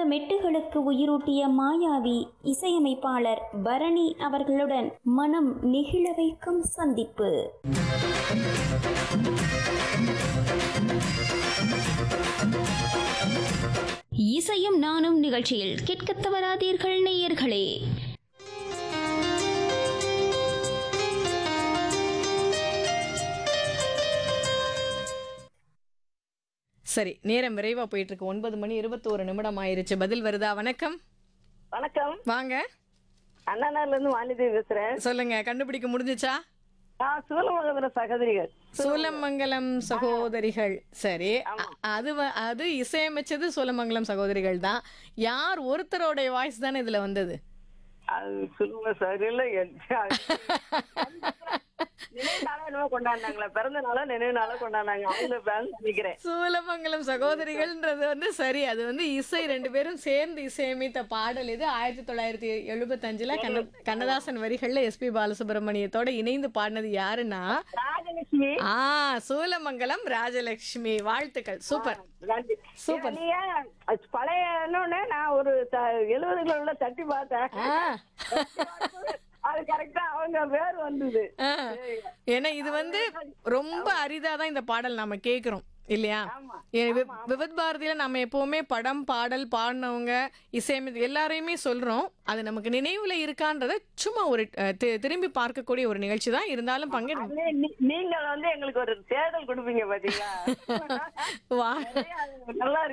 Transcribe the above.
அந்த மெட்டுகளுக்கு உயிரூட்டிய மாயாவி இசையமைப்பாளர் பரணி அவர்களுடன் மனம் நெகிழ வைக்கும் சந்திப்பு இசையும் நானும் நிகழ்ச்சியில் கேட்கத் தவறாதீர்கள் நேயர்களே சரி நேரம் விரைவா போயிட்டு இருக்கு ஒன்பது மணி இருபத்தோரு நிமிடம் ஆயிருச்சு பதில் வருதா வணக்கம் வணக்கம் வாங்க அண்ணாநகர்ல இருந்து வாணிதேவி பேசுறேன் சொல்லுங்க கண்டுபிடிக்க முடிஞ்சுச்சா நான் சூலமங்கல சகோதரிகள் சூலமங்கலம் சகோதரிகள் சரி அ- அது வ- அது இசையமைச்சது சூலமங்கலம் சகோதரிகள் தான் யார் ஒருத்தரோடைய வாய்ஸ் தானே இதுல வந்தது அது சொல்லுங்க சரியில்லை நினைவு நாளா என்னமோ கொண்டாடினாங்களே பிறந்த நாளா நினைவு நாளா கொண்டாடினாங்க அவங்க பேர் நினைக்கிறேன் சூலமங்கலம் சகோதரிகள்ன்றது வந்து சரி அது வந்து இசை ரெண்டு பேரும் சேர்ந்து இசையமைத்த பாடல் இது ஆயிரத்தி தொள்ளாயிரத்தி எழுபத்தஞ்சுல கண்ண கண்ணதாசன் வரிகள்ல எஸ்பி பாலசுப்ரமணியத்தோட இணைந்து பாடினது யாருன்னா ராஜலட்சுமி ஆ சூலமங்கலம் ராஜலட்சுமி வாழ்த்துக்கள் சூப்பர் நன்றி சூப்பர். நீங்க அது பழைய என்னன்னு நான் ஒரு எழுபதுல உள்ள தட்டி பார்த்தேன் ஆ அது கரெக்டா அவங்க பேர் வந்தது ஆ. ஏன்னா இது வந்து ரொம்ப அரிதா தான் இந்த பாடல் நாம கேக்குறோம் இல்லையா ஆமா. ஏ, வி- விவித் பாரதியில நம்ம எப்பவுமே படம் பாடல் பாடினவங்க இசையமை எல்லாரையுமே சொல்றோம் அது நமக்கு நினைவுல இருக்கான்றத சும்மா ஒரு அஹ், தி- திரும்பி பார்க்கக்கூடிய ஒரு நிகழ்ச்சி தான் இருந்தாலும் பங்கெடு அதே நீ- நீங்கள் வந்து எங்களுக்கு ஒரு தேர்தல் கொடுப்பீங்க பாத்தீங்களா வா நல்லா இருக்கு